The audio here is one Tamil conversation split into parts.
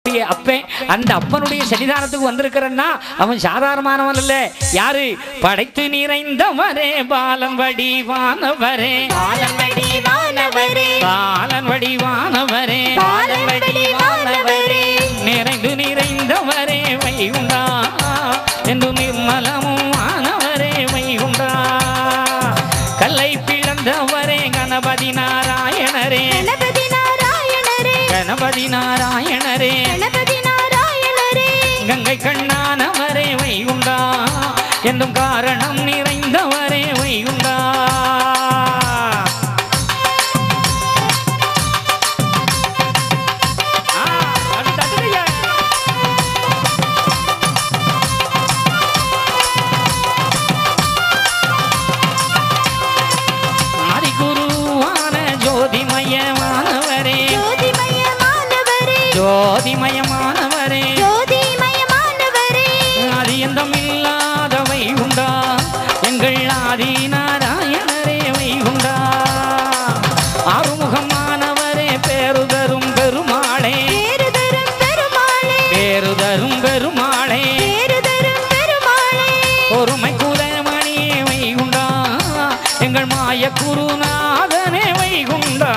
பார்வதியினுடைய அப்பன் அந்த அப்பனுடைய சன்னிதானத்துக்கு வந்திருக்கிறன்னா அவன் சாதாரணமானவன் இல்ல யாரு படைத்து நிறைந்தவரே பாலன் வடிவானவரே பாலன் வடிவானவரே பாலன் வடிவானவரே பாலன் வடிவானவரே நிறைந்து நிறைந்தவரே வைகுண்டா என்று நிர்மலமும் ஆனவரே வைகுண்டா கல்லை பிளந்தவரே கணபதி நாராயணரே கணபதி நாராயணரே கணபதி நாராயணரே கணபதி நாராயணரே கங்கை கண்ணானவரே வைகுண்டா என்றும் காரணம் நிறைந்தவரே வைகுண்டா ஆ, அது தட்டுதையா. ஆதிகுருவான ஜோதிமயமானவரே ஜோதிமயமானவரே ஜோதிமயமானவரே ஜோதிமயமானவரே ஆதி எந்தம் இல்லாதவை உண்டா எங்கள் ஆதி நாராயணரே வைகுண்டா ஆறுமுகமானவரே பேருதரும் பெருமாளே பேரு தரும் பெருமாளே பேருதரும் பெருமாளே பேரு தரும் பெருமாளே பொறுமை குலமணியே வைகுண்டா எங்கள் மாய குருநாதனே வைகுண்டா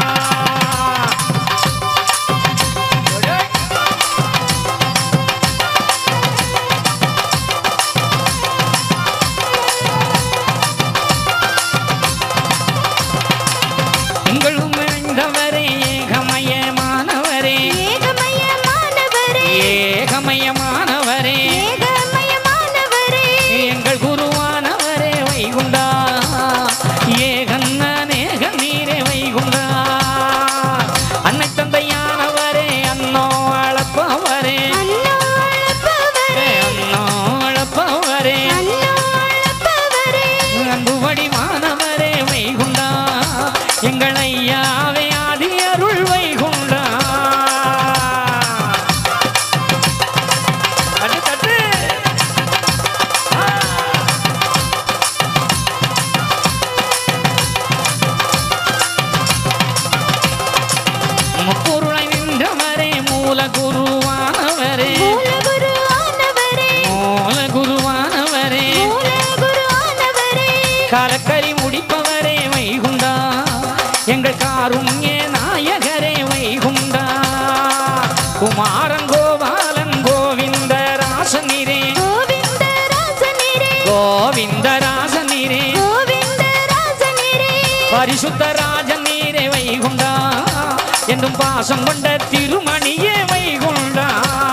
எங்களும் நிறைந்தவரே ஏகமயமானவரே ஏகமயமானவரே ஏகமயமானவரே ஏகமயமானவரே எங்கள் குருவானவரே வைகுண்டா ஏகன்னேக நீரே வைகுண்டா அன்னை தந்தையானவரே அன்னோ அளப்பவரே அன்னோ அழப்பவரே அன்னோ அளப்பவரே அன்னோ அழப்பவரே அன்பு வடிவானவரே வைகுண்டா எங்கள் ஐயாவே ஆதி அருள் வைகுண்டா தட்டு, தட்டு. ஆ. முப்பொருளை நின்றவரே மூல குருவானவரே மூலகுரு ஆனவரே மூல குருவானவரே மூலகுரு ஆனவரே கலக்கரி முடிப்பவரே வைகுண்டா எங்கள் காருண்ய நாயகரே வைகுண்டா குமாரன் கோபாலன் கோவிந்த ராசனிரே கோவிந்த ராசனிரே கோவிந்த ராசனிரே கோவிந்த ராசனிரே பரிசுத்த ராஜன் நீரே வைகுண்டா என்றும் பாசம் கொண்ட திருமணியே வைகுண்டா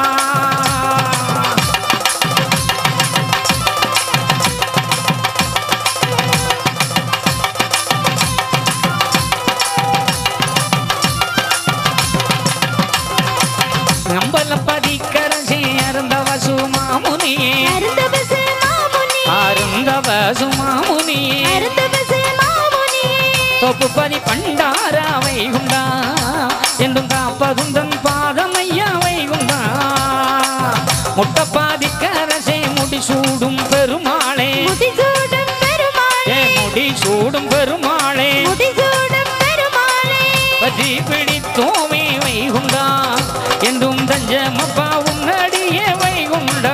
நம்பலப்பதி கரசி அருந்தவ சுமாமுனியே அருந்தபச மாமுனி அருந்தவ சுமாமுனியே அருந்தபச மாமுனி தொப்புப்பதி பண்டாரா வைகுண்டா என்றும் காப்பதுந்தன் பாதமையா வைகுண்டா முட்டப்பாதி கரசே முடிசூடும் பெருமாளே முடிசூடும் பெருமாளே ஏ முடிசூடும் பெருமாளே முடிசூடும் பெருமாளே பற்றி பிடித்தோமே வைகுண்டா என்றும் தஞ்சமப்பா உன்னடியே வைகுண்டா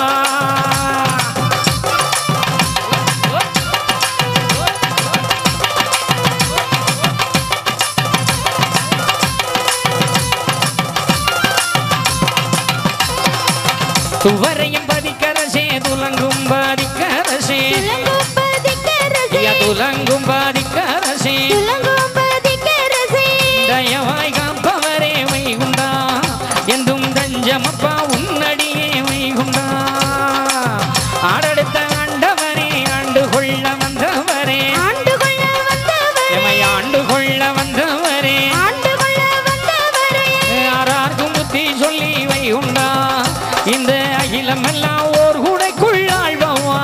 துவரையும் பதிக்கரசே துலங்கும் பாதிக்கரசே துலங்கும்பதி கரசே ஐயா துலங்கும் பாதிக்கரசே துலங்கும்பதி கரசே தயவாய் காப்பவரே வைகுண்டா என்றும் தஞ்சமப்பா உன்னடியே வைகுண்டா ஆடெடுத்த ஆண்டவரே ஆண்டு கொள்ள வந்தவரே ஆண்டு கொள்ள வந்தவரே எமை ஆண்டு கொள்ள வந்தவரே ஆண்டு கொள்ள வந்தவரே யாரார்க்கும் புத்தி சொல்லி வைகுண்டா இந்த அகிலம் எல்லாம் ஓர் கூடைக்குள் ஆழ்பவா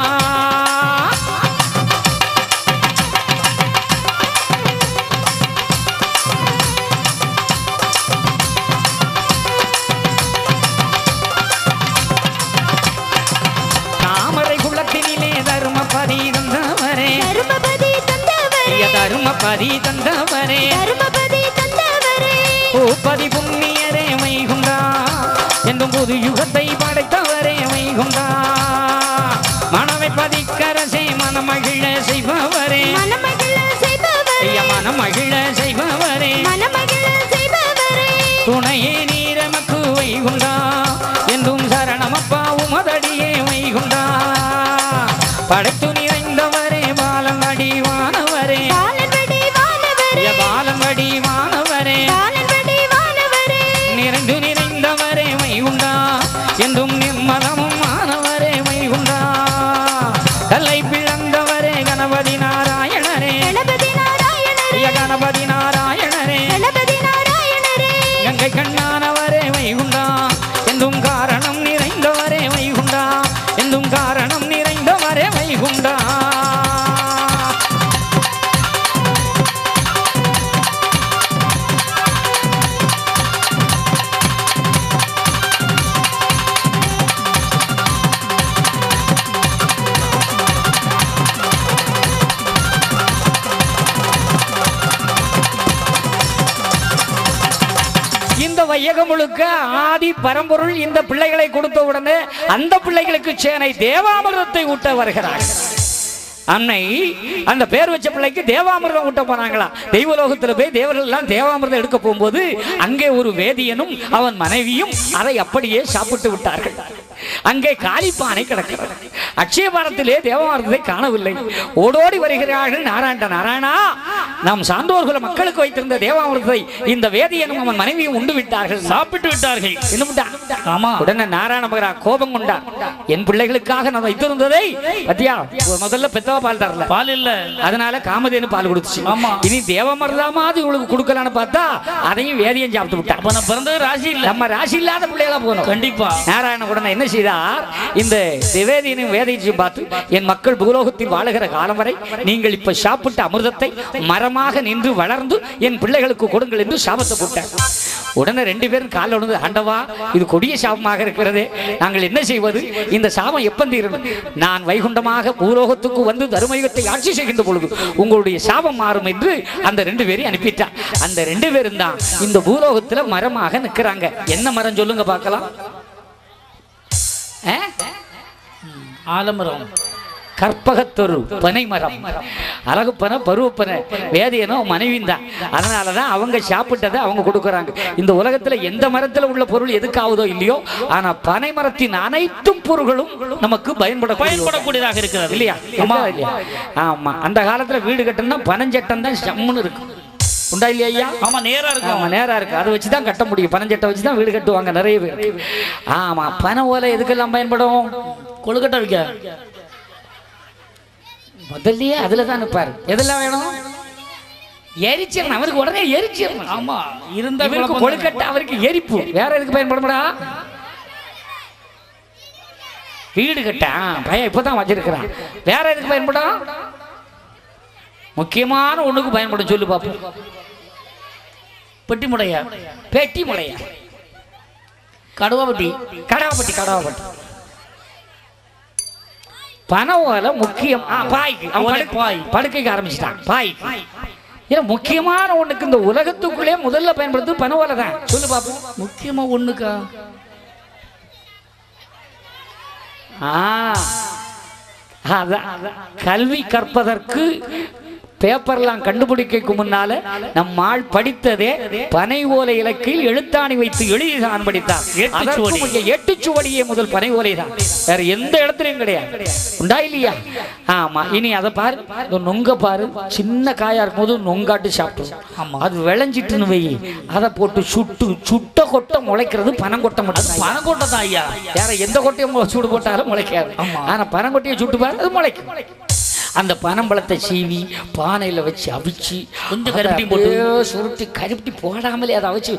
படைத்து நிறைந்தவரே பாலம் வடிவானவரே பாலன்படி வானவரே ஏ பாலம் வடிவானவரே பாலன்படி வானவரே நிறைந்து நிறைந்தவரே வைகுண்டா என்றும் நிம்மலமும் மாணவரே வைகுண்டா கல்லை பிளந்தவரே கணபதி நாராயணரே கணபதி நாராயணரே ஐய கணபதி நாராயணரே கணபதி நாராயணரே கங்கை கண்ணானவரே வைகுண்டா என்றும் காரணம் நிறைந்தவரே வைகுண்டா என்றும் காரணம் நிறைந்தவரே வைகுண்டா இந்த வையகம் முழுக்க ஆதி பரம்பொருள் இந்த பிள்ளைகளை கொடுத்த உடனே அந்த பிள்ளைகளுக்கு சேனை தேவாமிர்தத்தை ஊட்ட வருகிறார் அன்னை அந்த பேர் வச்ச பிள்ளைக்கு தேவாமிர்தம் ஊட்ட போனாங்களா தெய்வலோகத்துல போய் தேவர்கள் எல்லாம் தேவாமிர்தம் எடுக்க போகும்போது அங்கே ஒரு வேதியனும் அவன் மனைவியும் அதை அப்படியே சாப்பிட்டு விட்டார்கள் அங்கே காளிப்பானை கிடக்கிறது அக்ஷயபாரத்திலே தேவாமிர்தத்தை காணவில்லை ஓடோடி வருகிறார்கள் நாராயண நாராயணா நாம் சான்றோர்குல மக்களுக்கு வைத்திருந்த தேவாமிர்தத்தை இந்த வேதியனும் அவன் மனைவியும் உண்டு விட்டார்கள் சாப்பிட்டு விட்டார்கள் என்ன விட்டான் ஆமா உடனே நாராயண மகரா கோபம் கொண்டார் என் பிள்ளைகளுக்காக நான் வைத்திருந்ததை பத்தியா முதல்ல பெத்தவ பால் தரல பால் இல்ல அதனால காமதேனு பால் கொடுத்துச்சு ஆமா. இனி தேவமரதாமாவது உங்களுக்கு கொடுக்கலான்னு பார்த்தா அதையும் வேதியம் சாப்பிட்டு விட்டான் அப்ப நான் பிறந்தது ராசி இல்ல நம்ம ராசி இல்லாத பிள்ளைகளா போகணும் கண்டிப்பா நாராயண உடனே என்ன செய்தார் இந்த திவேதியனையும் வேதையும் பார்த்து என் மக்கள் பூலோகத்தில் வாழுகிற காலம் வரை நீங்கள் இப்ப சாப்பிட்ட அமிர்தத்தை மரமாக நின்று வளர்ந்து என் பிள்ளைகளுக்கு கொடுங்கள் என்று சாபத்தை போட்டார் உடனே ரெண்டு பேரும் காலில் விழுந்து ஆண்டவா இது கொடிய சாபமாக இருக்கிறதே நாங்கள் என்ன செய்வது இந்த சாபம் எப்ப தீரணும் நான் வைகுண்டமாக பூலோகத்துக்கு வந்து தருமயுகத்தை ஆட்சி செய்கின்ற பொழுது உங்களுடைய சாபம் மாறும் என்று அந்த ரெண்டு பேரையும் அனுப்பிட்டார் அந்த ரெண்டு பேரும் தான் இந்த பூலோகத்துல மரமாக நிற்கிறாங்க என்ன மரம் சொல்லுங்க பார்க்கலாம் ஆ? ஆலமரம் கற்பகத்தொரு பனை மரம் அழகுப்பனை பருவப்பனை வேதியனோ மனைவியும் தான் அதனால தான் அவங்க சாப்பிட்டதை அவங்க கொடுக்குறாங்க இந்த உலகத்துல எந்த மரத்துல உள்ள பொருள் எதுக்காவதோ இல்லையோ ஆனா பனை மரத்தின் அனைத்தும் பொருள்களும் நமக்கு பயன்பட பயன்படக்கூடியதாக இருக்கிறது இல்லையா ஆமா இல்லையா ஆமா அந்த காலத்துல வீடு கட்டணும்னா பனஞ்சட்டம் தான் சம்முன்னு இருக்கும் உண்டா இல்லையா ஐயா ஆமா நேரா இருக்கும் ஆமா நேரா இருக்கு அதை வச்சு தான் கட்ட முடியும் பனஞ்சட்டை வச்சு தான் வீடு கட்டுவாங்க நிறைய பேர் ஆமா பனை ஓலை எதுக்கெல்லாம் பயன்படும் கொழுக்கட்டை வைக்க முதல்லயே அதுல தான் நிற்பாரு எதெல்லாம் வேணும் எரிச்சிடணும் அவருக்கு உடனே எரிச்சிடணும் ஆமா இருந்தா இவருக்கு குழப்பம் கொழுக்கட்டை அவருக்கு எரிப்பு வேற எதுக்கு பயன்படும்டா வீடு கட்ட ஆ, பையன் இப்பதான் வச்சிருக்கிறான் வேற எதுக்கு பயன்படும் முக்கியமான ஒண்ணுக்கு பயன்படும் சொல்லு பாப்போம் பெட்டி முடையா பெட்டி முளையா கடுவா பெட்டி கடாவப்பட்டி கடாவப்பட்டி பனை ஓலை முக்கியம் ஆ, பாய்க்கு அவன் ஓலை, படுக்க- பாய். படுக்கைக்கு ஆரம்பிச்சிட்டான் பாய் ஏன்னா முக்கியமான ஒண்ணுக்கு இந்த உலகத்துக்குள்ளே முதல்ல பயன்படுத்து பனை ஓலை தான் சொல்லு பாப்போம் முக்கியமா ஒண்ணுக்கா ஆ அதான் அதான். கல்வி கற்பதற்கு பேப்பர்லாம் கண்டுபிடிக்க முன்னால நம்மால் படித்ததே பனை ஓலை இலக்கில் எழுத்தாணி வைத்து எழுதிதான் படித்தார் அதற்கு ஏட்டுச்சுவடி. முன்ன ஏட்டுச்சுவடியே முதல் பனை ஓலை தான் வேற எந்த இடத்துலயும் கிடையாது உண்டா இல்லையா ஆமா இனி அதை பாரு இந்த நொங்க பாரு சின்ன காயா இருக்கும்போது நொங்காட்டு சாப்பிடும் ஆமா. அது விளைஞ்சிட்டுன்னு வை அதை போட்டு சுட்டு சுட்ட கொட்டை முளைக்கிறது பனங்கொட்டை மட்டும் பனக்கோட்டை தான் ஐயா வேற எந்த கொட்டையும் மு- சூடு போட்டாலும் முளைக்காது ஆமா. ஆனா பனங்கொட்டையை சுட்டு பாரு அது முளைக்கும் அந்த பனம்பழத்தை சீவி பானையில வச்சு அவிச்சு கொஞ்சம் அதை கருப்பட்டி போட்டு. அப்படியே சுருட்டி கருப்பட்டி போடாமலே அதை வச்சு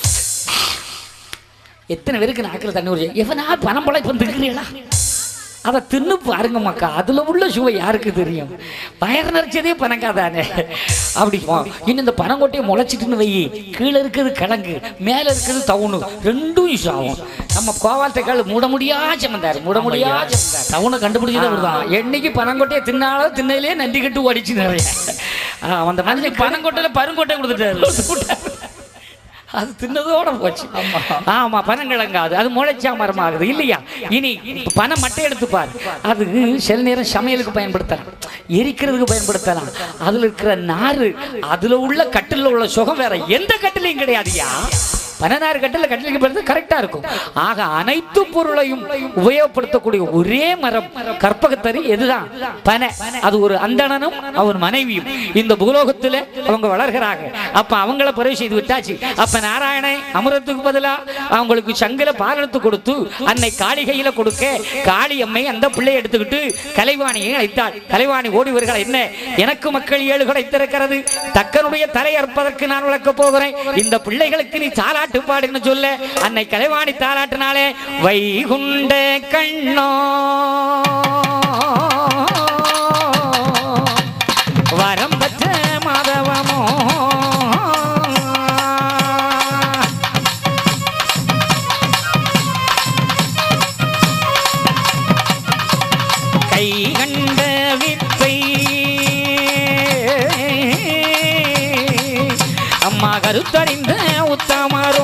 எத்தனை பேருக்கு நாக்கில் தண்ணி வருது எவனா பனம்பழம் இப்போ திக்கிறீங்களா அதை தின்னு பாருங்க மக்கா அதுல உள்ள சுவை யாருக்கு தெரியும் வயர் நிறைச்சதே பனங்காதானே அப்படி போ. இன்னும் இந்த பனங்கொட்டையை முளைச்சிட்டுன்னு வை கீழே இருக்கிறது கிழங்கு மேல இருக்கிறது தவுணு ரெண்டும் யூஸ் ஆகும் நம்ம கோவாலத்தைக்கால் மூட முடியாது சமந்தார் மூட முடியாது டவுனை கண்டுபிடிச்சதே தான் என்னைக்கு பனங்கொட்டையை தின்னாலும் திண்ணையிலே நன்றி கட்டு ஓடிச்சு நிறைய ஆ, அந்த மனுஷன் பனம் பனங்கோட்டையில பருங்கோட்டை கொடுத்துட்டாரு அது தின்னதோட போச்சு ஆமா பனங்கிழங்கு அது அது முளைச்சா மரமாகுது இல்லையா இனி இப்ப பனை மட்டை எடுத்து பாரு அது சில நேரம் சமையலுக்கு பயன்படுத்தலாம் எரிக்கிறதுக்கு பயன்படுத்தலாம் அதுல இருக்கிற நாறு அதுல உள்ள கட்டில உள்ள சுகம் வேற எந்த கட்டிலையும் கிடையாதுயா பதினாறு கட்டில் கட்டிலுக்கு பிறகு கரெக்டா இருக்கும் ஆக அனைத்து பொருளையும் உபயோகப்படுத்தக்கூடிய ஒரே மரம் கற்பகத்தறி எதுதான் பனை அது ஒரு அந்தணனும் அவன் மனைவியும் இந்த பூலோகத்துல அவங்க வளர்கிறாங்க அப்ப அவங்கள பிறகு செய்து விட்டாச்சு அப்ப நாராயணன் அமிர்தத்துக்கு பதிலா அவங்களுக்கு சங்கில பாலெடுத்து கொடுத்து அன்னை காளிகையில கொடுக்க காளி அம்மை அந்த பிள்ளையை எடுத்துக்கிட்டு கலைவாணியை அழைத்தாள் கலைவாணி ஓடி வருகிறாள் என்ன எனக்கு மக்கள் ஏழு கிடைத்திருக்கிறது தக்கனுடைய தலை அறுப்பதற்கு நான் விளக்க போகிறேன் இந்த பிள்ளைகளுக்கு நீ தாலாட்டு பாடுன்னு சொல்ல அன்னை கலைவாணி தாலாட்டினாலே வைகுண்ட கண்ணோ வரம் பெற்ற மாதவமோ கை கண்ட வித்தை அம்மா கருத்தறிந்த உத்தமரோ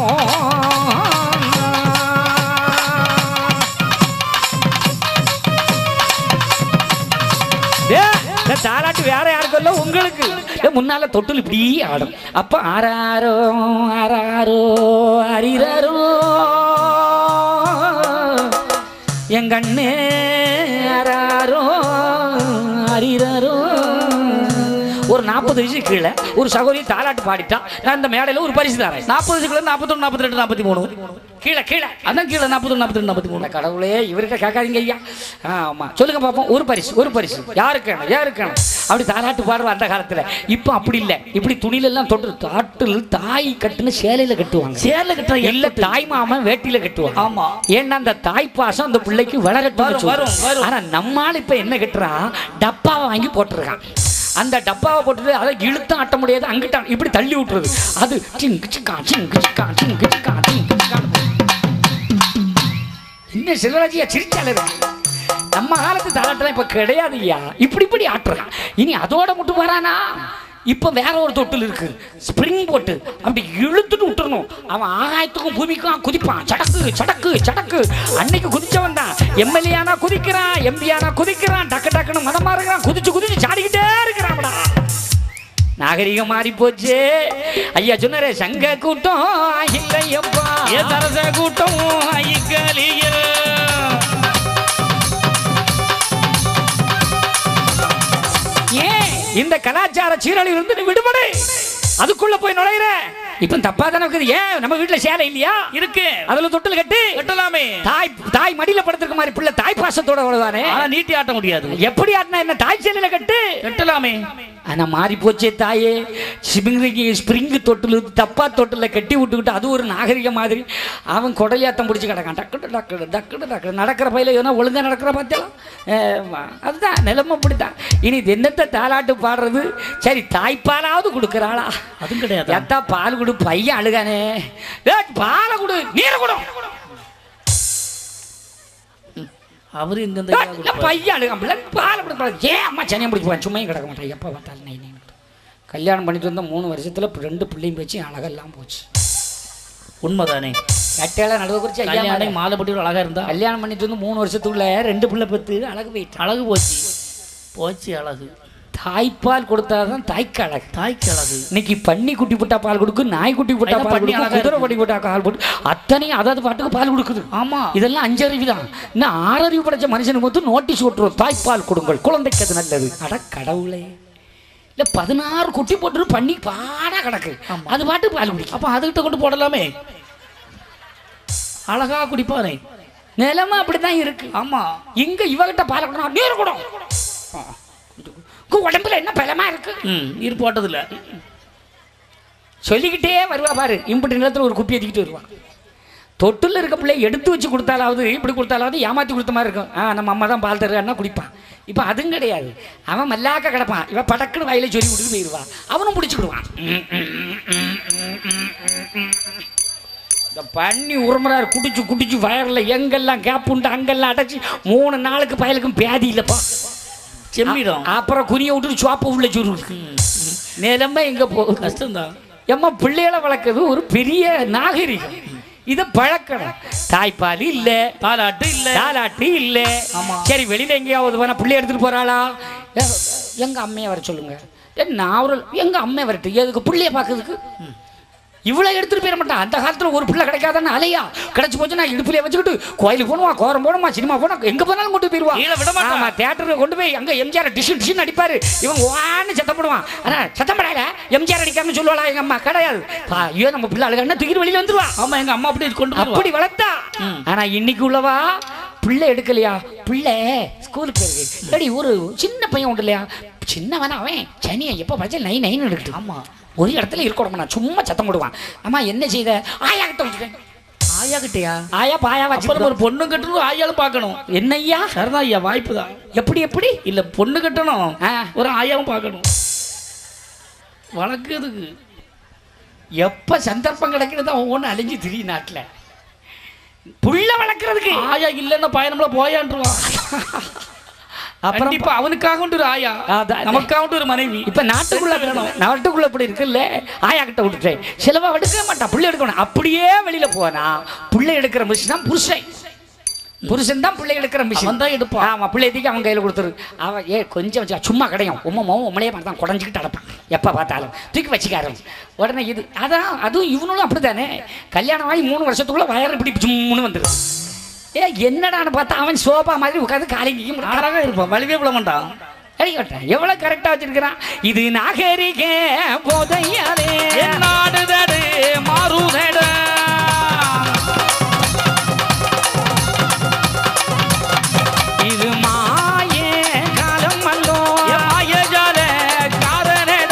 ஏ, இந்த தாலாட்டு வேற யாருக்கும் இல்ல உங்களுக்கு ஏ, முன்னால தொட்டில் இப்படி ஆடும் அப்ப ஆறாரோ ஆறாரோ அரிரரோ எங்க அண்ணே ஆறாரோ அரிரரோ ஒரு நாற்பது வயசு கீழே ஒரு சகோதரி தாலாட்டு பாடிட்டா நான் இந்த மேடையில ஒரு பரிசு தரேன் நாற்பது கீழே நாற்பத்தொன்று நாற்பத்தி ரெண்டு நாற்பத்தி மூணு கீழே கீழே அதான் கீழே நாற்பத்தொன்று நாற்பத்தி ரெண்டு நாற்பத்தி மூணு அட கடவுளே இவர்கிட்ட கேட்காதீங்க ஐயா ஆமா சொல்லுங்க பாப்போம் ஒரு பரிசு ஒரு பரிசு யாருக்கு வேணும் யாருக்கு வேணும் அப்படி தாலாட்டு பாடுற அந்த காலத்துல இப்போ அப்படி இல்லை இப்படி துணியில எல்லாம் தொட்டு தாட்டில் தாய் கட்டுன சேலையில கட்டுவாங்க சேர்ல கட்டுற இல்ல தாய் மாமன் வேட்டியில கட்டுவாங்க ஆமா. ஏன்னா அந்த தாய் பாசம் அந்த பிள்ளைக்கு வளரட்டும் வரும், வரும், வரும். ஆனா நம்மால் இப்ப என்ன கட்டுறா டப்பாவை வாங்கி போட்டுருக்கான் அந்த டப்பாவை போட்டுட்டு அதை இழுத்தும் ஆட்ட முடியாது அங்கிட்ட இப்படி தள்ளி விட்டுறது அது சிங்கு சிக்கா சிங்கு சிக்கா சிங்கு சிக்கா சிங்கு சிக்கா இன்னும் சிவராஜியா சிரிச்சால இருக்கு நம்ம காலத்து தாலாட்டெல்லாம் இப்ப கிடையாது ஐயா இப்படி இப்படி ஆட்டுறான் இனி அதோட மட்டும் வரானா இப்ப வேற ஒரு தொட்டில் இருக்கு ஸ்ப்ரிங் போட்டு அப்படி இழுத்துட்டு விட்டுறணும் அவன் ஆகாயத்துக்கும் பூமிக்கும் குதிப்பான் சடக்கு சடக்கு சடக்கு அன்னைக்கு குதிச்சவன் தான் எம்எல்ஏனா குதிக்கிறான் எம்பியானா குதிக்கிறான் டக்கு டக்குன்னு மதமா இருக்கிறான் குதிச்சு குதிச்சு சாடிக்கிட்டே இருக்கிறான்டா நாகரிகம் மாறி போச்சு ஐயா சொன்னாரே சங்க கூட்டம் இல்லையப்பா ஏ தரச கூட்டம் ஐக்கலியில் ஏன் இந்த கலாச்சார சீரழிவு இருந்து நீ விடுபடு அதுக்குள்ள போய் நுழையிற இப்ப தப்பா தானே இருக்குது ஏன் நம்ம வீட்டுல சேலை இல்லையா இருக்கு அதுல தொட்டில் கட்டு கட்டலாமே தாய் தாய் மடியில படுத்திருக்க மாதிரி பிள்ளை தாய் பாசத்தோட விழுவானே ஆனா நீட்டி ஆட்ட முடியாது எப்படி ஆட்டினா என்ன தாய் சேலையில கட்டு கட்டலாமே ஆனா மாறி போச்சே தாயே ஸ்பிரிங்கு ஸ்பிரிங்கு தொட்டில் தப்பா தொட்டில் கட்டி விட்டுக்கிட்டு அது ஒரு நாகரிக மாதிரி அவன் கொடையாத்தம் பிடிச்சி கிடக்கான் டக்குடு டக்குடு டக்குடு டக்குடு நடக்கிற பையில எவனா ஒழுங்கா நடக்கிற பார்த்தலாம் அதுதான் நிலைமை அப்படித்தான் இனி என்னத்தை தாலாட்டு பாடுறது சரி தாய்ப்பாலாவது கொடுக்குறாளா அதுவும் கிடையாது எத்தா பால் கொடு பையன் அழுகானே டேய், பாலை கொடு நீரை கொடு அவரு எங்க டேய், இல்ல, பையன் அழுகான் பிள்ளை பாலை கொடு பாலை. ஏன் அம்மா சனியம் பிடிக்குவான் சும்மையும் கிடக்க மாட்டான் எப்போ பார்த்தாலும் நை நை கல்யாணம் பண்ணிட்டு வந்த மூணு வருஷத்துல இப்ப ரெண்டு பிள்ளையும் போச்சு அழகெல்லாம் போச்சு உண்மைதானே கட்டையால நடுவு குறிச்சு ஐயா கல்யாணம் மாலை. மாலை போட்டு அழகா இருந்தா கல்யாணம் பண்ணிட்டு வந்து மூணு வருஷத்துக்குள்ள ரெண்டு பிள்ளை பத்து அழகு போயிட்டான் அழகு போச்சு போச்சு அழகு தாய்ப்பால் கொடுத்தாதான் தாய்க்கு அழகு தாய்க்கு அழகு இன்னைக்கு பன்னி குட்டி போட்டா பால் கொடுக்கும் நாய் குட்டி போட்டா ஐயா, பால் பன்னி கொடுக்கும் அழகா குதிரை பட்டி போட்டா பால் போட்டு அத்தனையும் அதாவது பாட்டுக்கு பால் கொடுக்குது ஆமா இதெல்லாம் அஞ்சறிவு தான் இன்னும் ஆறறிவு படைச்ச மனுஷனுக்கு மொத்தம் நோட்டீஸ் விட்டுரும் தாய்ப்பால் கொடுங்கள் குழந்தைக்கு அது நல்லது அட கடவுளே இல்ல பதினாறு குட்டி போட்டு பண்ணி பாடா கிடக்கு அது பாட்டு பால் குடிக்கும் அப்ப அதுகிட்ட கொண்டு போடலாமே அழகா குடிப்பானே நிலைமை அப்படிதான் இருக்கு ஆமா இங்க இவகிட்ட பால் கொடுக்கணும் நீர் குடம் உங்க உடம்புல என்ன பலமா இருக்கு ம் நீர் போட்டதில்ல சொல்லிக்கிட்டே வருவா பாரு இம்புட்டு நிலத்துல ஒரு குப்பி ஏற்றிக்கிட்டு வருவா தொட்டில் இருக்க பிள்ளை எடுத்து வச்சு கொடுத்தாலாவது இப்படி கொடுத்தாலாவது ஏமாத்தி கொடுத்த மாதிரி இருக்கும் ஆ நம்ம அம்மா தான் பால் தருவான்னா குடிப்பான் இப்போ அதுவும் கிடையாது அவன் மல்லாக்க கிடப்பான் இவன் படக்குன்னு வயலை சொல்லி விட்டுட்டு போயிடுவான் அவனும் பிடிச்சிக்கிடுவான் இந்த பண்ணி உரமுறாரு குடிச்சு குடிச்சு வயரில் எங்கெல்லாம் கேப் உண்டு அங்கெல்லாம் அடைச்சி மூணு நாளுக்கு பயலுக்கும் பேதி இல்லைப்பா செம்மிடும் அப்புறம் குனிய விட்டுட்டு சோப்பை உள்ள சுருக்கு நிலமை எங்க போகுது கஷ்டம்தான் எம்மா பிள்ளைகளை வளர்க்கறது ஒரு பெரிய நாகரிகம் இதை பழக்கணும் தாய்ப்பால் இல்ல தாலாட்டு இல்ல தாலாட்டு இல்ல ஆமா. சரி வெளியில எங்கேயாவது வேணா பிள்ளை எடுத்துட்டு போறாளா ஏ, எங்க அம்மையை வர சொல்லுங்க ஏ, நான் ஒரு எங்க அம்மையை வரட்டு எதுக்கு பிள்ளைய பார்க்கறதுக்கு இவ்வளவு எடுத்துட்டு போயிட மாட்டான் அந்த காலத்துல ஒரு பிள்ளை கிடைக்காதான்னு அலையா கிடைச்சு போச்சு நான் இடுப்புல வச்சுக்கிட்டு கோயிலுக்கு போகணுமா கோரம் போகணுமா சினிமா போனா எங்க போனாலும் கொண்டு போயிருவா கீழே விட மாட்டான். ஆமா தியேட்டருக்கு கொண்டு போய் அங்க எம்ஜிஆர் டிஷ் டிஷ் அடிப்பாரு இவன் வான்னு சத்தம் போடுவான் ஆனா சத்தம் படாத எம்ஜிஆர் அடிக்காமனு சொல்லுவாளா எங்க அம்மா கிடையாது பா, ஐயோ நம்ம பிள்ளை அழுகன்னா தூக்கி வெளியில வந்துருவா ஆமா எங்க அம்மா அப்படி கொண்டு அப்படி அப்படி வளர்த்தா ஆனா இன்னைக்கு உள்ளவா பிள்ளை எடுக்கலையா பிள்ளை ஸ்கூலுக்கு போயிருக்கு சரி ஒரு சின்ன பையன் உண்டு இல்லையா சின்னவன அவன் சனியை எப்போ படிச்சா நை நைன்னு எடுக்கட்டும் ஆமா ஒரு இடத்துல இருக்க நான் சும்மா சத்தம் போடுவான் அம்மா என்ன செய்த ஆயா கிட்ட விட்டுட்டேன் ஆயா கிட்டயா ஆயா பாயா அப்புறம் வச்சு ஒரு பொண்ணு கட்டணும் ஆயாலும் பார்க்கணும் என்னய்யா சரிதான் ஐயா வாய்ப்பு தான் எப்படி எப்படி இல்ல பொண்ணு கட்டணும் ஆ. ஒரு ஆயாவும் பார்க்கணும் வழக்கு எதுக்கு எப்ப சந்தர்ப்பம் கிடைக்கிறது ஒவ்வொன்று அழிஞ்சு திரி நாட்டுல புள்ள வளர்க்கறதுக்கு ஆயா இல்லைன்னா பயணம்ல போயான்றுவான் அப்புறம் கண்டிப்பா அவனுக்காக ஒரு ஆயா அதான். நமக்காக ஒரு மனைவி இப்ப நாட்டுக்குள்ள வேணும் நாட்டுக்குள்ள இப்படி இருக்குல்ல ஆயா கிட்ட விட்டுட்டேன் சிலவா எடுக்க மாட்டான் புள்ளை எடுக்கணும் அப்படியே வெளியில போனா புள்ளை எடுக்கிற மிஷின் தான் புருஷன் புருஷன் தான் பிள்ளை எடுக்கிற மிஷின் அவன் தான் எடுப்பான். ஆமா பிள்ளை தூக்கி அவன் கையில கொடுத்துரு அவன் ஏ கொஞ்சம் வச்சு சும்மா கிடையும் உம்மமாவும் உம்மளையே மாதிரி தான் குடஞ்சிக்கிட்டு அடப்பான் எப்ப பார்த்தாலும் தூக்கி வச்சுக்காரு உடனே இது அதான் அதுவும் இவனும் அப்படித்தானே கல்யாணம் ஆகி மூணு வருஷத்துக்குள்ள வயறு இப்படி ஜும்முன்னு வந்துடும் ஏ என்னடான்னு பார்த்தா அவன் சோபா மாதிரி உட்காந்து காலையும் அழகா இருப்பான் வலிவே விட மாட்டான் எவ்வளவு கரெக்டா வச்சிருக்கிறான் இது நாகரிக போதையாரே நாடுதடு மாறுதட இது மாயே காலம் வந்தோ மாயஜால காரணட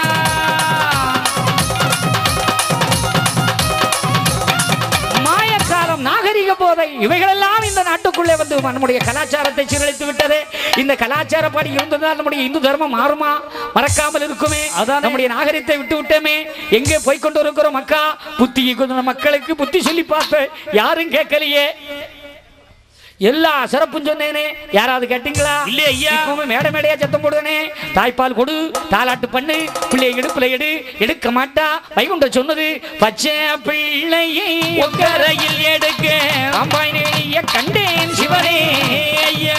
மாயக்காலம் நாகரிக போதை இவைகளெல்லாம் இந்த நாட்டுக்குள்ளே வந்து நம்முடைய கலாச்சாரத்தை சீரழித்து விட்டது இந்த கலாச்சாரப்படி இருந்ததால் நம்முடைய இந்து தர்மம் மாறுமா மறக்காமல் இருக்குமே அதானே. நம்முடைய நாகரிகத்தை விட்டு விட்டோமே எங்கே போய் கொண்டு இருக்கிறோம் மக்கா புத்தி கொஞ்ச மக்களுக்கு புத்தி சொல்லி பார்த்தேன் யாரும் கேட்கலையே எல்லா சிறப்பும் சொன்னேனே யாராவது கேட்டீங்களா இல்லையே ஐயா. இப்பவும் மேடை மேடையா சத்தம் போடுவேனே தாய்ப்பால் கொடு தாலாட்டு பண்ணு பிள்ளை இடுப்புல எடு எடுக்க மாட்டா வைகுண்ட சொன்னது பச்சை பிள்ளையை ஒக்கரையில் எடுக்க அம்பாய் நெளிய கண்டேன் சிவனே ஐயா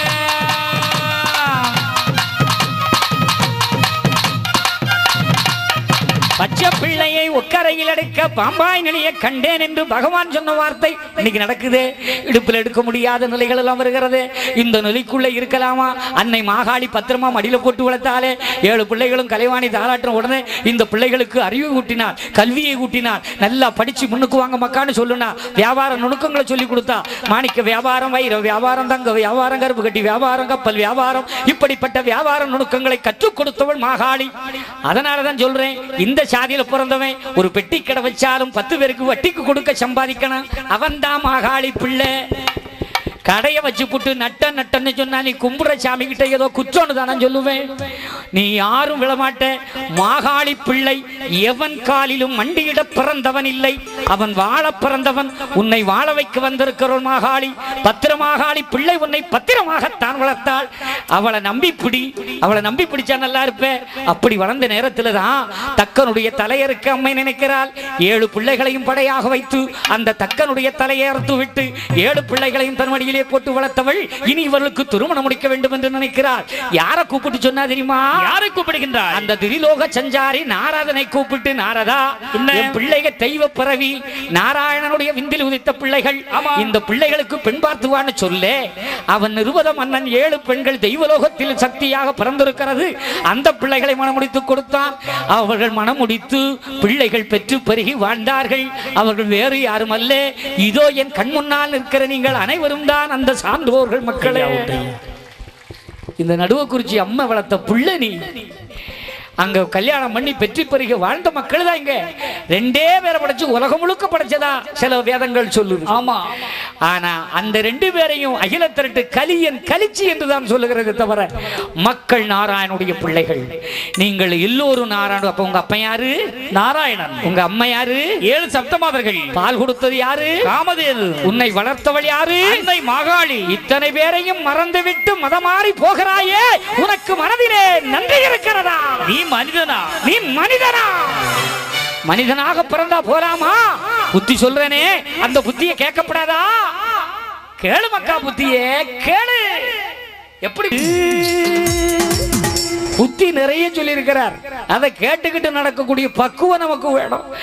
பச்சை பிள்ளையை ஒக்கரையில் எடுக்க பாம்பாய் நிலைய கண்டேன் என்று பகவான் சொன்ன வார்த்தை இன்னைக்கு நடக்குது இடுப்பில் எடுக்க முடியாத நிலைகள் எல்லாம் வருகிறது இந்த நிலைக்குள்ள இருக்கலாமா அன்னை மாகாளி பத்திரமா மடியில போட்டு வளர்த்தாலே ஏழு பிள்ளைகளும் கலைவாணி தாளாட்டின உடனே இந்த பிள்ளைகளுக்கு அறிவு ஊட்டினார் கல்வியை ஊட்டினார் நல்லா படிச்சு முன்னுக்கு வாங்க மக்கான்னு சொல்லுனா வியாபார நுணுக்கங்களை சொல்லி கொடுத்தா மாணிக்க வியாபாரம் வைர வியாபாரம் தங்க வியாபாரம் கருப்பு கட்டி வியாபாரம் கப்பல் வியாபாரம் இப்படிப்பட்ட வியாபார நுணுக்கங்களை கற்றுக் கொடுத்தவள் மாகாளி அதனால தான் சொல்றேன் இந்த சாதியில பிறந்தவன் ஒரு பெட்டி கடை வச்சாலும் பத்து பேருக்கு வட்டிக்கு கொடுக்க சம்பாதிக்கணும் அவன் தான் மாகாளி பிள்ளை கடையை வச்சு புட்டு நட்ட நட்டன்னு சொன்னா நீ கும்புற சாமி கிட்ட ஏதோ குற்றம்னு தானே சொல்லுவேன் நீ யாரும் விழமாட்ட மாகாளி பிள்ளை எவன் காலிலும் மண்டியிட பிறந்தவன் இல்லை அவன் வாழ பிறந்தவன் உன்னை வாழ வைக்க வந்திருக்கிறோம் மாகாளி பத்திரமாகாளி பிள்ளை உன்னை பத்திரமாகத்தான் வளர்த்தாள் அவளை நம்பி பிடி அவளை நம்பி பிடிச்சா நல்லா இருப்ப அப்படி வளர்ந்த நேரத்துல தான் தக்கனுடைய தலையறுக்க அம்மை நினைக்கிறாள் ஏழு பிள்ளைகளையும் படையாக வைத்து அந்த தக்கனுடைய தலையை அறுத்து விட்டு ஏழு பிள்ளைகளையும் தன் மடியிலே போட்டு வளர்த்தவள் இனி இவர்களுக்கு திருமணம் முடிக்க வேண்டும் என்று நினைக்கிறாள் யாரை கூப்பிட்டு சொன்னா தெரியுமா யாரை கூப்பிடுகின்றார் அந்த திரிலோக சஞ்சாரி நாரதனை கூப்பிட்டு நாரதா என்ன? என் பிள்ளைகள் தெய்வ பிறவி நாராயணனுடைய விந்தில் உதித்த பிள்ளைகள் ஆமா. இந்த பிள்ளைகளுக்கு பெண் பார்த்துவான்னு சொல்லே அவன் நிருபத மன்னன் ஏழு பெண்கள் தெய்வலோகத்தில் சக்தியாக பிறந்திருக்கிறது அந்த பிள்ளைகளை மணமுடித்து கொடுத்தான் அவர்கள் மணமுடித்து பிள்ளைகள் பெற்று பெருகி வாழ்ந்தார்கள் அவர்கள் வேறு யாரும் அல்ல இதோ என் கண் முன்னால் நிற்கிற நீங்கள் அனைவரும் தான் அந்த சான்றோர்கள் மக்களே இந்த நடுவக்குறிச்சி அம்மா வளர்த்த புள்ள நீ அங்க கல்யாணம் பண்ணி பெற்றி பெருகி வாழ்ந்த மக்கள் தான் இங்க ரெண்டே பேரை படைச்சு உலகம் முழுக்க படைச்சதா சில வேதங்கள் சொல்லுது ஆமா ஆனா அந்த ரெண்டு பேரையும் அகில திரட்டு கலியன் கலிச்சி என்று தான் சொல்லுகிறது தவிர மக்கள் நாராயணுடைய பிள்ளைகள் நீங்கள் எல்லோரும் நாராயணன் அப்ப உங்க அப்பன் யாரு நாராயணன் உங்க அம்மா யாரு ஏழு சப்தமாதர்கள் பால் கொடுத்தது யாரு காமதேனு உன்னை வளர்த்தவள் யாரு அன்னை மாகாளி இத்தனை பேரையும் மறந்துவிட்டு மதமாறி போகிறாயே உனக்கு மனதிலே நன்றி இருக்கிறதா நீ மனிதனா நீ மனிதனா மனிதனாக பிறந்தா போலாமா புத்தி சொல்றேனே அந்த புத்தியை கேட்கப்படாதா கேளு மக்கா புத்தியே கேளு எப்படி புத்தி நிறைய சொல்லியிருக்கிறார் அதை கேட்டுக்கிட்டு நடக்கக்கூடிய பக்குவம் நமக்கு வேணும்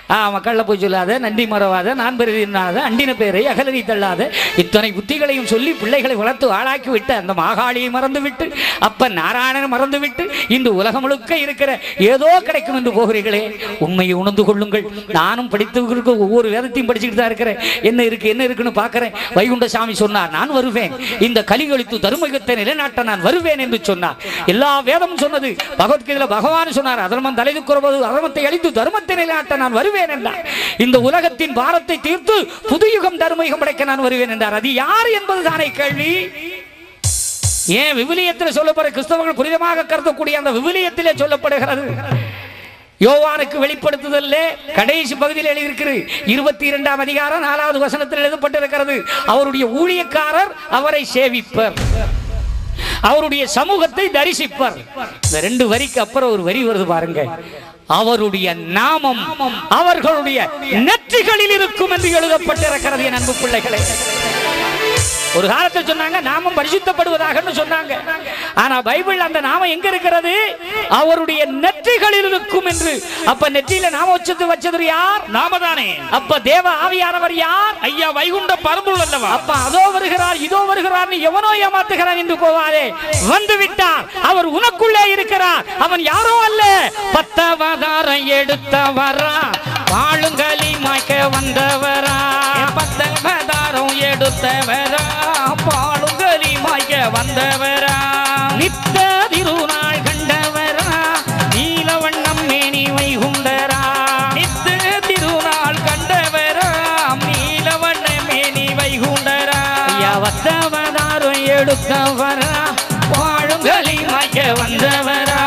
ஆமா கள்ள போய் சொல்லாத நன்றி மறவாத நான் பெருதினாத அண்டின பேரை அகலறி தள்ளாத இத்தனை புத்திகளையும் சொல்லி பிள்ளைகளை வளர்த்து ஆளாக்கி விட்டு அந்த மாகாளியை மறந்து விட்டு அப்ப நாராயணன் மறந்து விட்டு இந்த உலகம் முழுக்க இருக்கிற ஏதோ கிடைக்கும் என்று போகிறீர்களே உண்மையை உணர்ந்து கொள்ளுங்கள் நானும் படித்து இருக்க ஒவ்வொரு வேதத்தையும் படிச்சுக்கிட்டு தான் இருக்கிறேன் என்ன இருக்கு என்ன இருக்குன்னு பார்க்கிறேன் வைகுண்ட சாமி சொன்னார் நான் வருவேன் இந்த கலிகொழித்து தருமயுகத்தை நிலைநாட்ட நான் வருவேன் என்று சொன்னார் எல்லா வேதமும் சொன்னது பகவத்கீதையில பகவான் சொன்னார் அதர்மம் தலை துக்குறபோது அதர்மத்தை அழித்து தர்மத்தை நிலைநாட்ட நான் வருவேன் என்றார் இந்த உலகத்தின் பாரத்தை தீர்த்து புது யுகம் தர்மயுகம் படைக்க நான் வருவேன் என்றார் அது யார் என்பது தானே கேள்வி ஏன் விவிலியத்தில் சொல்லப்படுற கிறிஸ்தவர்கள் புனிதமாக கருதக்கூடிய அந்த விவிலியத்திலே சொல்லப்படுகிறது யோவானுக்கு வெளிப்படுத்துதல்ல கடைசி பகுதியில் எழுதியிருக்கிறது இருபத்தி இரண்டாம் அதிகாரம் நாலாவது வசனத்தில் எழுதப்பட்டிருக்கிறது அவருடைய ஊழியக்காரர் அவரை சேவிப்பர் அவருடைய சமூகத்தை தரிசிப்பர் இந்த ரெண்டு வரிக்கு அப்புறம் ஒரு வரி வருது பாருங்க அவருடைய நாமம் அவர்களுடைய நெற்றிகளில் இருக்கும் என்று எழுதப்பட்டிருக்கிறது என் அன்பு பிள்ளைகளே ஒரு காலத்தில் சொன்னாங்க நாமம் பரிசுத்தப்படுவதாக சொன்னாங்க ஆனா பைபிள் அந்த நாமம் எங்க இருக்கிறது அவருடைய நெற்றிகளில் இருக்கும் என்று அப்ப நெற்றியில நாம வச்சது வச்சது யார் நாம தானே அப்ப தேவ ஆவியானவர் யார் ஐயா வைகுண்ட பரம்பொருள் அல்லவா அப்ப அதோ வருகிறார் இதோ வருகிறார் எவனோ ஏமாத்துகிறான் என்று போவாரே வந்து விட்டார் அவர் உனக்குள்ளே இருக்கிறார் அவன் யாரோ அல்ல பத்தவதாரம் எடுத்தவரா வாழுங்களி மாய்க்க வந்தவரா பத்தவதாரம் எடுத்தவரா பாழுங்களி மாய்க்க வந்தவரா நித்த திருநாள் கண்டவரா நீலவண்ணம் மேனி வைகுண்டரா நித்த திருநாள் கண்டவராம் நீலவண்ண மேனி வைகுண்டரா வத்தவதாரம் எடுத்தவரா வாழுங்களி மாய்க்க வந்தவரா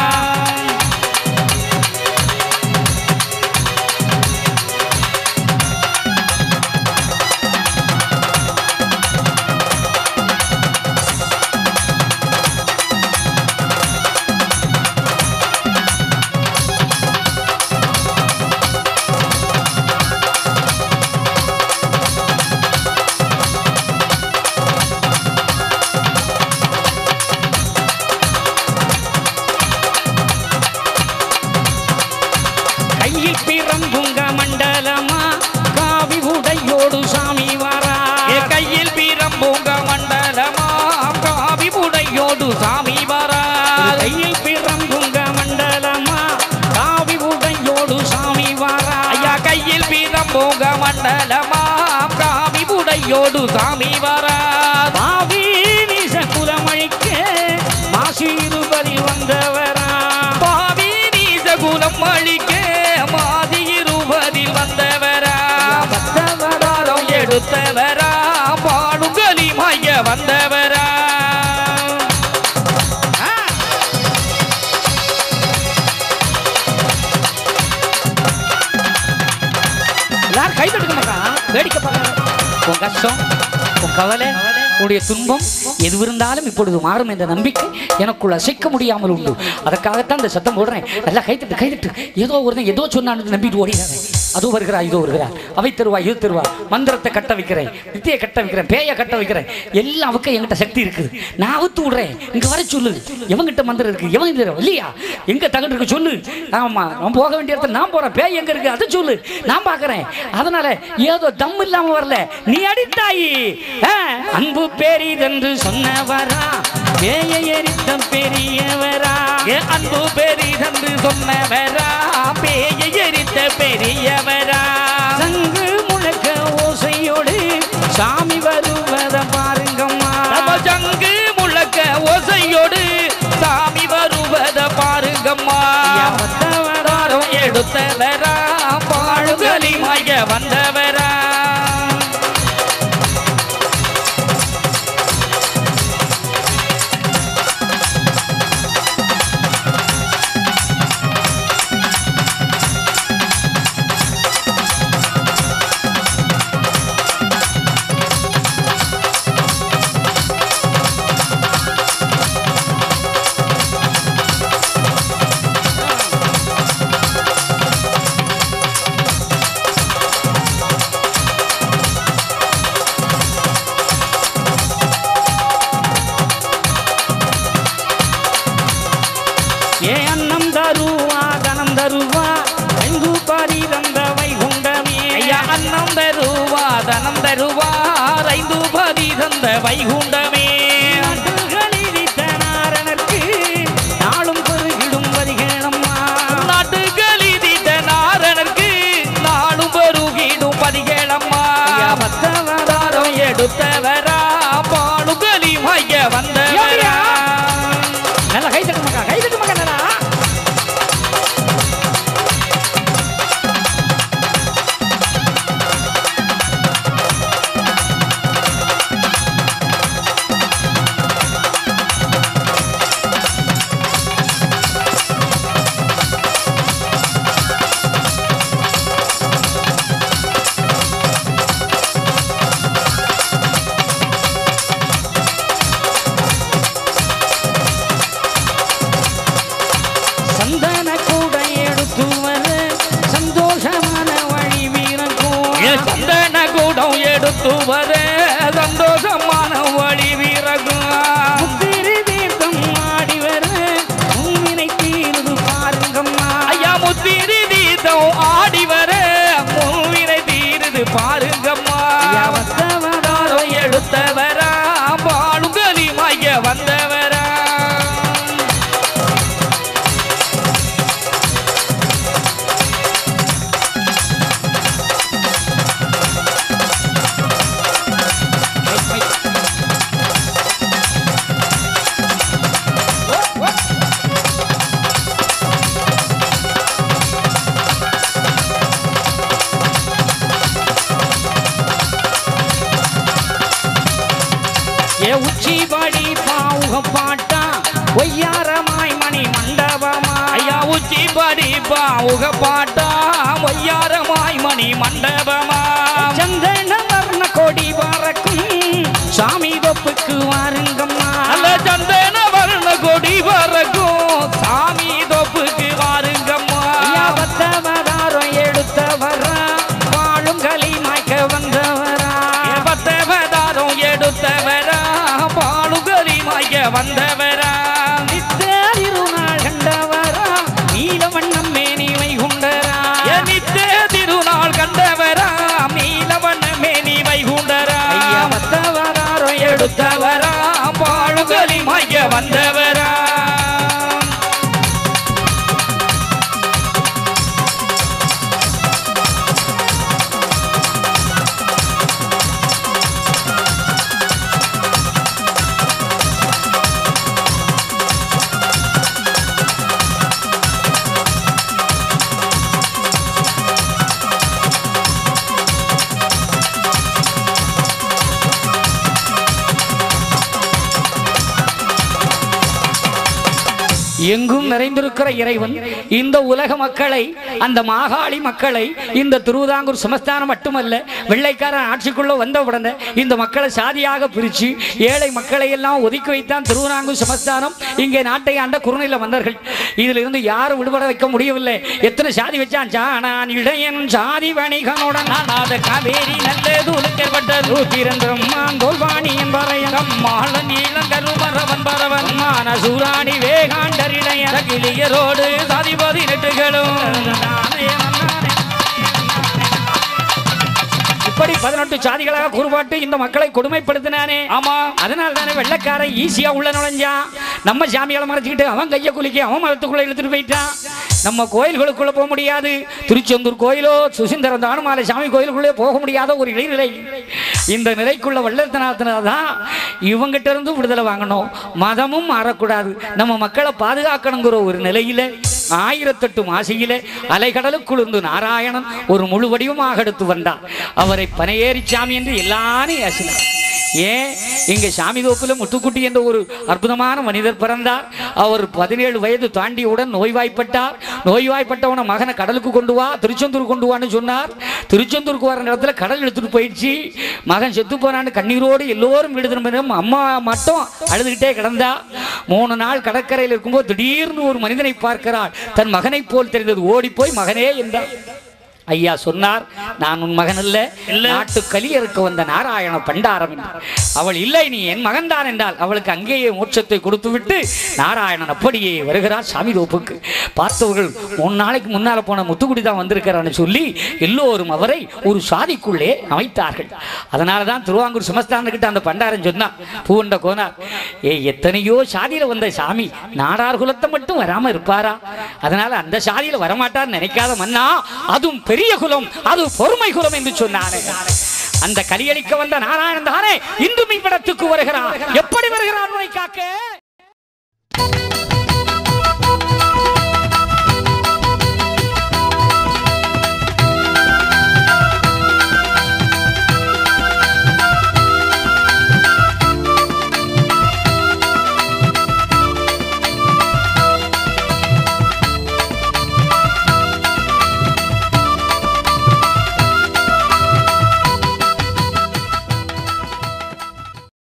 கையில் பிறம்புங்க மண்டலமா காவி உடையோடு சாமி வரா ஏ கையில் பீரம்பூங்க மண்டலமா காவி புடையோடு சாமி வரா கையில் பிறம்புங்க மண்டலமா காவி உடையோடு சாமி வரா ஐயா கையில் பீரம்பூங்க மண்டலமா காவி புடையோடு சாமி வரா பாவி நீச குலமழிக்க மாசீருபதில் வந்தவரா பாவி நீச குலம் அழிக்க மாதி இருபதில் வந்தவரா பத்தவதாரம் எடுத்தவரா பாடுகளி மைய வந்தவரா எல்லாரும் கை தட்டுக்க மாட்டான் வேடிக்கை பார்க்கறாங்க உன் கஷ்டம் உன் கவலை உன்னுடைய துன்பம் எது இருந்தாலும் இப்பொழுது மாறும் என்ற நம்பிக்கை எனக்குள் அசைக்க முடியாமல் உண்டு அதற்காகத்தான் இந்த சத்தம் போடுறேன் நல்லா கைத்தட்டு கைத்தட்டு ஏதோ ஒருத்தன் ஏதோ சொன்னான்னு நம்பிட்டு ஓடிடாங்க அதோ வருகிறார் இதோ வருகிறார் அவை தருவா இது தருவா மந்திரத்தை கட்ட வைக்கிறேன் வித்தியை கட்ட வைக்கிறேன் பேயை கட்ட வைக்கிறேன் எல்லாம் அவக்க என்கிட்ட சக்தி இருக்குது நான் அவுத்து விடுறேன் இங்க வர சொல்லு எவங்கிட்ட மந்திரம் இருக்கு எவன் இது இல்லையா எங்க தகடு இருக்கு சொல்லு ஆமா நான் போக வேண்டிய இடத்துல நான் போறேன் பேய் எங்க இருக்கு அதை சொல்லு நான் பார்க்கறேன் அதனால ஏதோ தம் இல்லாம வரல நீ அடித்தாயி ஆ, அன்பு பெரிதென்று சொன்னவரா பேயை எரித்த பெரியவரா ஏ அன்பு பெரிதென்று சொன்னவரா பேயை எரித்த பெரியவரா சங்கு முழக்க ஓசையோடு சாமி வருவத பாருங்கம்மா நம்ம சங்கு முழக்க ஓசையோடு சாமி வருவத பாருங்கம்மா வந்தவராரோ எடுத்தவரா பாடுகளி மைய வந்தவரா வருவார் ஐந்து பதி தந்த வைகுண்டமே நாட்டுகளித்தனாரனர்க்கு நாளும் பெருகிடும் வரிகளம்மா நாட்டுகளிதித்த நாரணர்க்கு நாளும் பெருகிடும் பதிகளம்மா பத்தவதாரம் எடுத்தவரா பாலுகலி மைய வந்தவரா நல்ல கை தட்டு மக்கா கை தட்டு மக்கா நல்லா சந்தன கூட எடுத்து வர சந்தோஷமான வழி வீரக்கும் என் சந்தன கூடம் எடுத்து வர சந்தோஷமான வழி வீரகும் முத்திரு தீர்த்தம் ஆடி வர உன்னினை தீர்ந்து பாருங்கம்மா ஐயா முத்திரி தீதம் ஆடி வர மூவினை தீருது பாருங்கம்மா பத்தவதாரம் எடுத்தவரா பாலுகலி மைய வந்தவரா ஏ உச்சி படி பாவுக பாட்டா ஒய்யாரமாய் மணி மண்டபமா ஐயா உச்சி படி பாவுக பாட்டா ஒய்யாரமாய் மணி மண்டபமா சந்தன வர்ண கொடி பறக்கும் சாமி தொப்புக்கு வாருங்கம்மா நல்ல சந்தன வர்ண கொடி பறக்கும் சாமி தொப்புக்கு வாருங்கம்மா ஐயா பத்தவதாரம் எடுத்தவரா வாழும் களி மாய்க்க வந்தவரா பத்தவதாரம் எடுத்தவரா பாலுகலி மைய வந்தவரா நித்திருநாள் கண்டவரா நீல வண்ணம் மேனி வைகுண்டரா நித்த திருநாள் கண்டவரா நீலவண்ண மேனி வைகுண்டரா ஐயா பத்தவதாரம் எடுத்தவரா பாலுகலி மைய வந்தவரா எங்கும் நிறைந்திருக்கிற இறைவன் இந்த உலக மக்களை அந்த மாகாளி மக்களை இந்த திருவிதாங்கூர் சமஸ்தானம் மட்டுமல்ல வெள்ளைக்காரன் ஆட்சிக்குள்ள வந்த உடனே இந்த மக்களை சாதியாக பிரிச்சு ஏழை மக்களை எல்லாம் ஒதுக்கி வைத்தான் திருவிதாங்கூர் சமஸ்தானம் இங்கே நாட்டை ஆண்ட குறுநில மன்னர்கள் இதுல இருந்து யாரும் விடுபட வைக்க முடியவில்லை எத்தனை சாதி வச்சான் சாணான் இடையன் சாதி வணிகனுடன் நாடாத காவேரி நல்லது உலக்கப்பட்டது திரந்திரம் மாந்தோல்வாணி என்பறையன் மாள நீளம் கருமரவன் பரவன் மான சூராணி வேகாண்டரிடைய கிளியரோடு சாதிபதி நெட்டுகளும் இப்படி பதினெட்டு சாதிகளாக கூறுபாட்டு இந்த மக்களை கொடுமைப்படுத்தினானே ஆமா அதனால தானே வெள்ளக்காரன் ஈஸியா உள்ள நுழைஞ்சான் நம்ம சாமியால மறைச்சிக்கிட்டு அவன் கைய குலுக்கி அவன் மதத்துக்குள்ள இழுத்துட்டு போயிட்டான் நம்ம கோயில்களுக்குள்ள போக முடியாது திருச்செந்தூர் கோயிலோ சுசீந்திரம் தானுமாலை சாமி கோயிலுக்குள்ளே போக முடியாத ஒரு இடைநிலை இந்த நிலைக்குள்ள வள்ளத்தினால்தான் இவங்கிட்ட இருந்து விடுதலை வாங்கணும் மதமும் மாறக்கூடாது நம்ம மக்களை பாதுகாக்கணுங்கிற ஒரு நிலையில ஆயிரத்தெட்டு மாசியிலே அலைகடலுக்குழுந்து நாராயணன் ஒரு முழு வடிவமாக எடுத்து வந்தார் அவரை பனையேறி சாமி என்று எல்லாரும் ஏசினார் ஏன் இங்க சாமி தோப்புல முத்துக்குட்டி என்ற ஒரு அற்புதமான மனிதர் பிறந்தார் அவர் பதினேழு வயது தாண்டியவுடன் நோய்வாய்ப்பட்டார் நோய்வாய்ப்பட்டவன மகனை கடலுக்கு கொண்டு வா திருச்செந்தூர் கொண்டு வான்னு சொன்னார் திருச்செந்தூருக்கு வர நேரத்தில் கடல் எடுத்துட்டு போயிடுச்சு மகன் செத்து போனான்னு கண்ணீரோடு எல்லோரும் வீடு திரும்பினோம் அம்மா மட்டும் அழுதுகிட்டே கிடந்தா மூணு நாள் கடற்கரையில் இருக்கும்போது திடீர்னு ஒரு மனிதனை பார்க்கிறாள் தன் மகனைப் போல் தெரிந்தது ஓடி போய் மகனே என்றார் ஐயா சொன்னார் நான் உன் மகன் அல்ல நாட்டு கலியருக்கு வந்த நாராயண பண்டாரம் என்றார். அவள் இல்லை நீ என் மகன்தான் என்றால் அவளுக்கு அங்கேயே மோட்சத்தை கொடுத்து விட்டு நாராயணன் அப்படியே வருகிறார் சாமி தோப்புக்கு பார்த்தவர்கள் மூணு நாளைக்கு முன்னால போன முத்துக்குடி தான் வந்திருக்கிறான்னு சொல்லி எல்லோரும் அவரை ஒரு சாதிக்குள்ளே அமைத்தார்கள் அதனால தான் திருவாங்கூர் சுமஸ்தானக்கிட்ட அந்த பண்டாரன் சொன்னான் பூவண்ட கோனார் ஏ எத்தனையோ சாதியில வந்த சாமி நாடார் குலத்தை மட்டும் வராம இருப்பாரா அதனால அந்த சாதியில வரமாட்டார் நினைக்காத மன்னா அதுவும் பெரிய குலம் அது பொறுமை குலம் என்று சொன்னானே அந்த கலியளிக்க வந்த நாராயணன் தானே இந்து மீன்படத்துக்கு வருகிறார் எப்படி வருகிறார் உன்னை காக்க